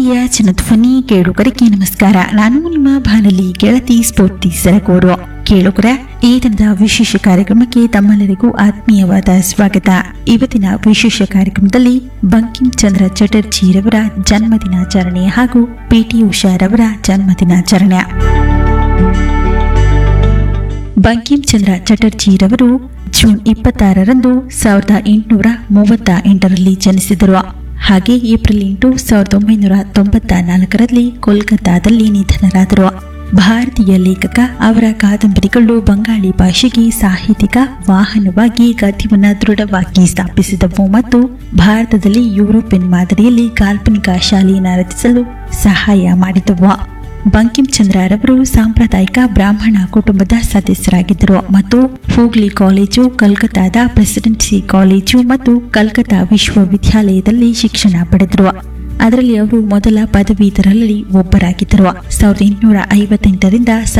ಪ್ರೀತಿಯ ಜನಧ್ವನಿ ಕೇಳುಗರಿಗೆ ನಮಸ್ಕಾರ ನಾನು ನಿಮ್ಮ ಬಾನಲಿ ಗೆಳತಿ ಸ್ಫೂರ್ತಿ ಸರಗೂರು ಕೇಳುಗರ ಈ ದಿನದ ವಿಶೇಷ ಕಾರ್ಯಕ್ರಮಕ್ಕೆ ತಮ್ಮೆಲ್ಲರಿಗೂ ಆತ್ಮೀಯವಾದ ಸ್ವಾಗತ ಇವತ್ತಿನ ವಿಶೇಷ ಕಾರ್ಯಕ್ರಮದಲ್ಲಿ ಬಂಕಿಂ ಚಂದ್ರ ಚಟರ್ಜಿರವರ ಜನ್ಮದಿನಾಚರಣೆ ಹಾಗೂ ಪಿಟಿ ಉಷಾರವರ ಜನ್ಮದಿನಾಚರಣೆ ಬಂಕಿಂ ಚಂದ್ರ ಚಟರ್ಜಿರವರು ಜೂನ್ ಇಪ್ಪತ್ತಾರರಂದು ಸಾವಿರದ ಎಂಟುನೂರ ಮೂವತ್ತ ಎಂಟರಲ್ಲಿ ಜನಿಸಿದರು ಹಾಗೆ ಏಪ್ರಿಲ್ ಎಂಟು ಸಾವಿರದ ಒಂಬೈನೂರ ತೊಂಬತ್ತ ನಾಲ್ಕರಲ್ಲಿ ಕೋಲ್ಕತ್ತಾದಲ್ಲಿ ನಿಧನರಾದರು ಭಾರತೀಯ ಲೇಖಕ ಅವರ ಕಾದಂಬರಿಗಳು ಬಂಗಾಳಿ ಭಾಷೆಗೆ ಸಾಹಿತ್ಯಿಕ ವಾಹನವಾಗಿ ಗದ್ಯವನ್ನು ದೃಢವಾಗಿ ಸ್ಥಾಪಿಸಿದವು ಮತ್ತು ಭಾರತದಲ್ಲಿ ಯುರೋಪಿಯನ್ ಮಾದರಿಯಲ್ಲಿ ಕಾಲ್ಪನಿಕ ಶಾಲೆಯನ್ನು ರಚಿಸಲು ಸಹಾಯ ಮಾಡಿದವು ಬಂಕಿಂ ಚಂದ್ರರವರು ಸಾಂಪ್ರದಾಯಿಕ ಬ್ರಾಹ್ಮಣ ಕುಟುಂಬದ ಸದಸ್ಯರಾಗಿದ್ದರು ಮತ್ತು ಹೂಗ್ಲಿ ಕಾಲೇಜು ಕಲ್ಕತ್ತಾದ ಪ್ರೆಸಿಡೆನ್ಸಿ ಕಾಲೇಜು ಮತ್ತು ಕಲ್ಕತ್ತಾ ವಿಶ್ವವಿದ್ಯಾಲಯದಲ್ಲಿ ಶಿಕ್ಷಣ ಪಡೆದರು ಅದರಲ್ಲಿ ಅವರು ಮೊದಲ ಪದವೀಧರರಲ್ಲಿ ಒಬ್ಬರಾಗಿದ್ದರು ಸಾವಿರದ ಎಂಟುನೂರ ಐವತ್ತೆಂಟರಿಂದ